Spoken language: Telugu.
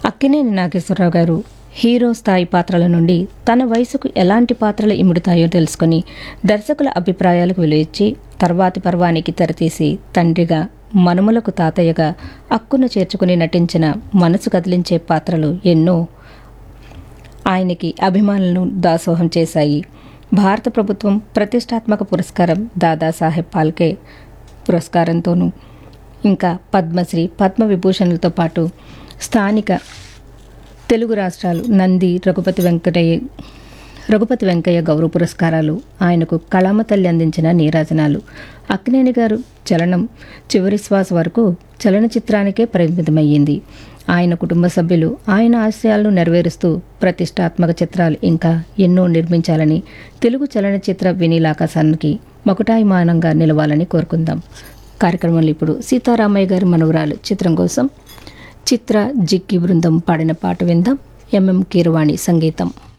అక్కినేని నాగేశ్వరరావు గారు హీరో స్థాయి పాత్రల నుండి తన వయసుకు ఎలాంటి పాత్రలు ఇముడుతాయో తెలుసుకుని దర్శకుల అభిప్రాయాలకు విలువిచ్చి తర్వాతి పర్వానికి తెరతీసి తండ్రిగా మనుమలకు తాతయ్యగా అక్కును చేర్చుకుని నటించిన మనసు కదిలించే పాత్రలు ఎన్నో ఆయనకి అభిమానులను దాసోహం చేశాయి భారత ప్రభుత్వం ప్రతిష్టాత్మక పురస్కారం దాదాసాహెబ్ పాల్కే పురస్కారంతోనూ ఇంకా పద్మశ్రీ పద్మవిభూషణలతో పాటు స్థానిక తెలుగు రాష్ట్రాలు నంది రఘుపతి వెంకటయ్య రఘుపతి వెంకయ్య గౌరవ పురస్కారాలు ఆయనకు కళామ తల్లి అందించిన నీరాజనాలు అక్కినేని గారు చలనం చివరి శ్వాస వరకు చలనచిత్రానికే పరిమితమయ్యింది ఆయన కుటుంబ సభ్యులు ఆయన ఆశయాలను నెరవేరుస్తూ ప్రతిష్టాత్మక చిత్రాలు ఇంకా ఎన్నో నిర్మించాలని తెలుగు చలనచిత్ర వినీలాకాశానికి మకుటాయమానంగా నిలవాలని కోరుకుందాం కార్యక్రమంలో ఇప్పుడు సీతారామయ్య గారి మనవరాలు చిత్రం కోసం చిత్ర జిక్కి బృందం పాడిన పాట విందాం ఎంఎం కీరవాణి సంగీతం